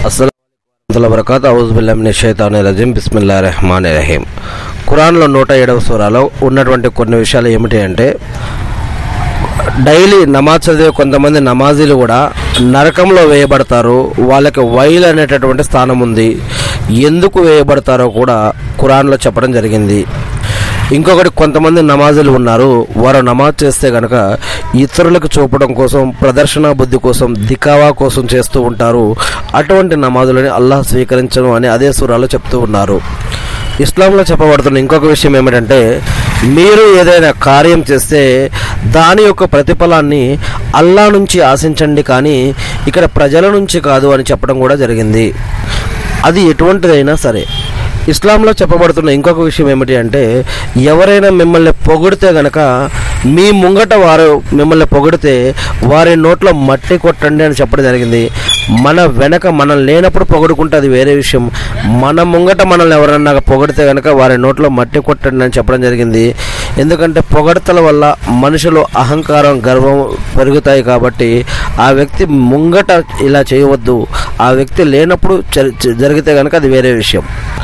అస్సలం వరకాత్ ఔజుబుల్లామిన షైతాని రజీం బిస్మిల్లా రెహమాన్ రహీం ఖురాన్లో నూట ఏడవ సూరాలో ఉన్నటువంటి కొన్ని విషయాలు ఏమిటి అంటే డైలీ నమాజ్ చదివే కొంతమంది నమాజీలు కూడా నరకంలో వేయబడతారు వాళ్ళకి వైల్ అనేటటువంటి స్థానం ఉంది ఎందుకు వేయబడతారో కూడా ఖురాన్లో చెప్పడం జరిగింది ఇంకొకటి కొంతమంది నమాజులు ఉన్నారు వారు నమాజ్ చేస్తే కనుక ఇతరులకు చూపడం కోసం ప్రదర్శన బుద్ధి కోసం దికావా కోసం చేస్తూ ఉంటారు అటువంటి నమాజులని అల్లాహ్ స్వీకరించను అని అదే సూరాలో చెప్తూ ఉన్నారు ఇస్లాంలో చెప్పబడుతున్న ఇంకొక విషయం ఏమిటంటే మీరు ఏదైనా కార్యం చేస్తే దాని యొక్క ప్రతిఫలాన్ని అల్లా నుంచి ఆశించండి కానీ ఇక్కడ ప్రజల నుంచి కాదు అని చెప్పడం కూడా జరిగింది అది ఎటువంటిదైనా సరే ఇస్లాంలో చెప్పబడుతున్న ఇంకొక విషయం ఏమిటి అంటే ఎవరైనా మిమ్మల్ని పొగిడితే గనక మీ ముంగట వారు మిమ్మల్ని పొగిడితే వారి నోట్లో మట్టి కొట్టండి అని చెప్పడం జరిగింది మన వెనక మనం లేనప్పుడు పొగడుకుంటే అది వేరే విషయం మన ముంగట మనల్ని ఎవరన్నా పొగిడితే కనుక వారి నోట్లో మట్టి కొట్టండి అని చెప్పడం జరిగింది ఎందుకంటే పొగడతల వల్ల మనుషులు అహంకారం గర్వం పెరుగుతాయి కాబట్టి ఆ వ్యక్తి ముంగట ఇలా చేయవద్దు ఆ వ్యక్తి లేనప్పుడు జరి- జరిగితే కనుక అది వేరే విషయం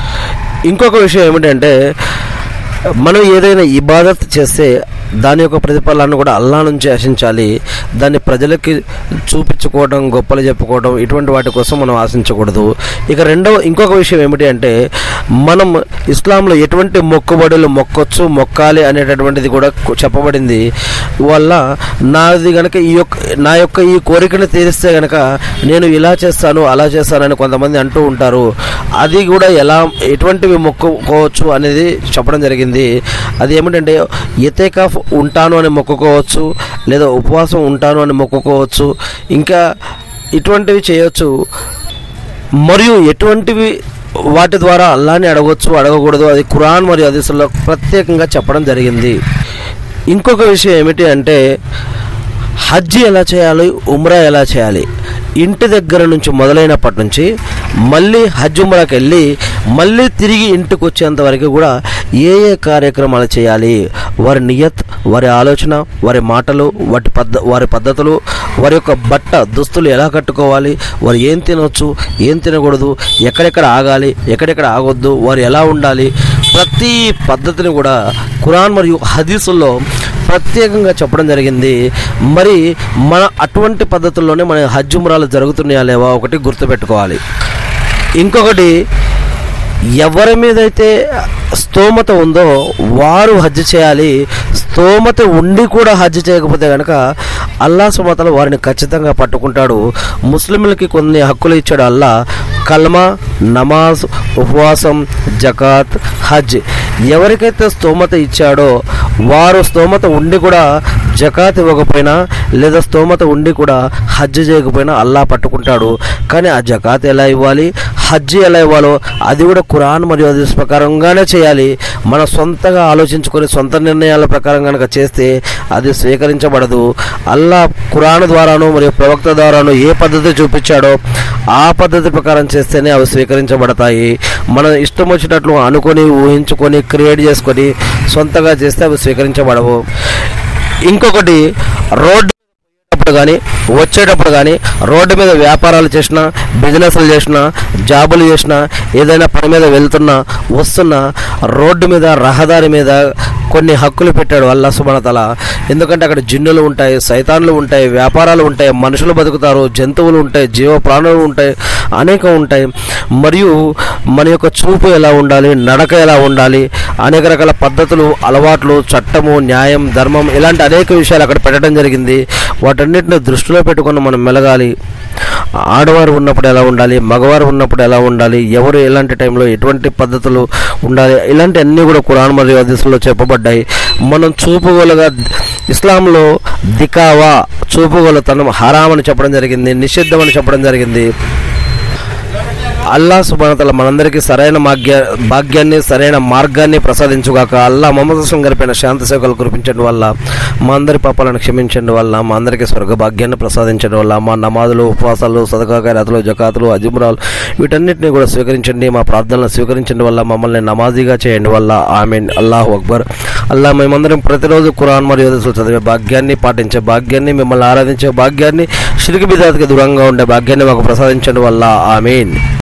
ఇంకొక విషయం ఏమిటంటే మనం ఏదైనా ఇబాదత్ చేస్తే దాని యొక్క ప్రతిఫలాన్ని కూడా అల్లా నుంచి ఆశించాలి దాన్ని ప్రజలకి చూపించుకోవడం గొప్పలు చెప్పుకోవడం ఇటువంటి వాటి కోసం మనం ఆశించకూడదు ఇక రెండవ ఇంకొక విషయం ఏమిటి అంటే మనం ఇస్లాంలో ఎటువంటి మొక్కుబడులు మొక్కొచ్చు మొక్కాలి అనేటటువంటిది కూడా కు- చెప్పబడింది వల్ల నాది గనక ఈ యొక్క నా యొక్క ఈ కోరికను తీరిస్తే గనక నేను ఇలా చేస్తాను అలా చేస్తానని కొంతమంది అంటూ ఉంటారు అది కూడా ఎలా ఎటువంటివి మొక్కుకోవచ్చు అనేది చెప్పడం జరిగింది అది ఏమిటంటే ఎతేకాఫ్ ఉంటాను అని మొక్కుకోవచ్చు లేదా ఉపవాసం ఉంటాను అని మొక్కుకోవచ్చు ఇంకా ఇటువంటివి చేయొచ్చు మరియు ఎటువంటివి వాటి ద్వారా అల్లాని అడగవచ్చు అడగకూడదు అది ఖురాన్ మరియు హదీసుల్లో ప్రత్యేకంగా చెప్పడం జరిగింది ఇంకొక విషయం ఏమిటి అంటే హజ్ ఎలా చేయాలి ఉమ్రా ఎలా చేయాలి ఇంటి దగ్గర నుంచి మొదలైనప్పటి నుంచి మళ్ళీ హజ్ ఉమ్రాకి వెళ్ళి మళ్ళీ తిరిగి ఇంటికి వచ్చేంత వరకు కూడా ఏ ఏ కార్యక్రమాలు చేయాలి వారి నియత్ వారి ఆలోచన వారి మాటలు వాటి పద్ధ వారి పద్ధతులు వారి యొక్క బట్ట దుస్తులు ఎలా కట్టుకోవాలి వారు ఏం తినవచ్చు ఏం తినకూడదు ఎక్కడెక్కడ ఆగాలి ఎక్కడెక్కడ ఆగొద్దు వారు ఎలా ఉండాలి ప్రతి పద్ధతిని కూడా ఖురాన్ మరియు హదీసుల్లో ప్రత్యేకంగా చెప్పడం జరిగింది మరి మన అటువంటి పద్ధతుల్లోనే మన హజ్ ఉమ్రాలు జరుగుతున్నాయా లేవా ఒకటి గుర్తుపెట్టుకోవాలి ఇంకొకటి ఎవరి మీదైతే స్తోమత ఉందో వారు హజ్ చేయాలి స్తోమత ఉండి కూడా హజ్ చేయకపోతే కనుక అల్లా సుమతలు వారిని ఖచ్చితంగా పట్టుకుంటాడు ముస్లింలకి కొన్ని హక్కులు ఇచ్చాడు అల్లా కల్మా నమాజ్ ఉపవాసం జకాత్ హజ్ ఎవరికైతే స్తోమత ఇచ్చాడో వారు స్తోమత ఉండి కూడా జకాత్ ఇవ్వకపోయినా లేదా స్తోమత ఉండి కూడా హజ్ చేయకపోయినా అల్లా పట్టుకుంటాడు కానీ ఆ జకాత్ ఎలా ఇవ్వాలి హజ్ ఎలా ఇవ్వాలో అది కూడా ఖురాన్ మరియు హదీస్ ప్రకారంగానే చేయాలి మన సొంతగా ఆలోచించుకొని సొంత నిర్ణయాల ప్రకారం కనుక చేస్తే అది స్వీకరించబడదు అల్లా ఖురాన్ ద్వారాను మరియు ప్రవక్త ద్వారాను ఏ పద్ధతి చూపించాడో ఆ పద్ధతి ప్రకారం చేస్తేనే అవి స్వీకరించబడతాయి మనం ఇష్టం వచ్చినట్లు అనుకొని ఊహించుకొని క్రియేట్ చేసుకొని సొంతగా చేస్తే అవి స్వీకరించబడవు ఇంకొకటి రోడ్డు వచ్చేటప్పుడు కానీ వచ్చేటప్పుడు కానీ రోడ్డు మీద వ్యాపారాలు చేసినా బిజినెస్లు చేసినా జాబులు చేసినా ఏదైనా పని మీద వెళ్తున్నా వస్తున్నా రోడ్డు మీద రహదారి మీద కొన్ని హక్కులు పెట్టాడు అల్లా సుమనతల ఎందుకంటే అక్కడ జిన్నులు ఉంటాయి సైతాన్లు ఉంటాయి వ్యాపారాలు ఉంటాయి మనుషులు బతుకుతారు జంతువులు ఉంటాయి జీవ ప్రాణులు ఉంటాయి అనేక ఉంటాయి మరియు మన యొక్క చూపు ఎలా ఉండాలి నడక ఎలా ఉండాలి అనేక రకాల పద్ధతులు అలవాట్లు చట్టము న్యాయం ధర్మం ఇలాంటి అనేక విషయాలు అక్కడ పెట్టడం జరిగింది వాటన్నిటిని దృష్టిలో పెట్టుకుని మనం మెలగాలి ఆడవారు ఉన్నప్పుడు ఎలా ఉండాలి మగవారు ఉన్నప్పుడు ఎలా ఉండాలి ఎవరు ఎలాంటి టైంలో ఎటువంటి పద్ధతులు ఉండాలి ఇలాంటి అన్నీ కూడా ఖురాన్ మరియు హదీసుల్లో చెప్పబడ్డాయి మనం చూపుగోలుగా ఇస్లాంలో దికావా చూపుగోలుతనం హరాం అని చెప్పడం జరిగింది నిషిద్ధం అని చెప్పడం జరిగింది అల్లా సుబానతల మనందరికీ సరైన భాగ్య భాగ్యాన్ని సరైన మార్గాన్ని ప్రసాదించుగాక అల్లా మొహమ్మద్ హస్లం గడిపిన శాంతి సేవలు కురిపించడం వల్ల మా అందరి పాపాలను క్షమించడం వల్ల మా అందరికీ స్వర్గ భాగ్యాన్ని ప్రసాదించడం వల్ల మా నమాజులు ఉపవాసాలు సదకా ఖైరాతులు జకాతులు అజుమ్రాలు వీటన్నిటిని కూడా స్వీకరించండి మా ప్రార్థనలు స్వీకరించడం వల్ల మమ్మల్ని నమాజీగా చేయండి వల్ల ఆమెన్ అల్లాహు అక్బర్ అల్లా మేమందరం ప్రతిరోజు ఖురాన్ మరియు హదీసులు చదివే భాగ్యాన్ని పాటించే భాగ్యాన్ని మిమ్మల్ని ఆరాధించే భాగ్యాన్ని షిరికి బిదాతికి దూరంగా ఉండే భాగ్యాన్ని మాకు ప్రసాదించడం వల్ల ఆమెన్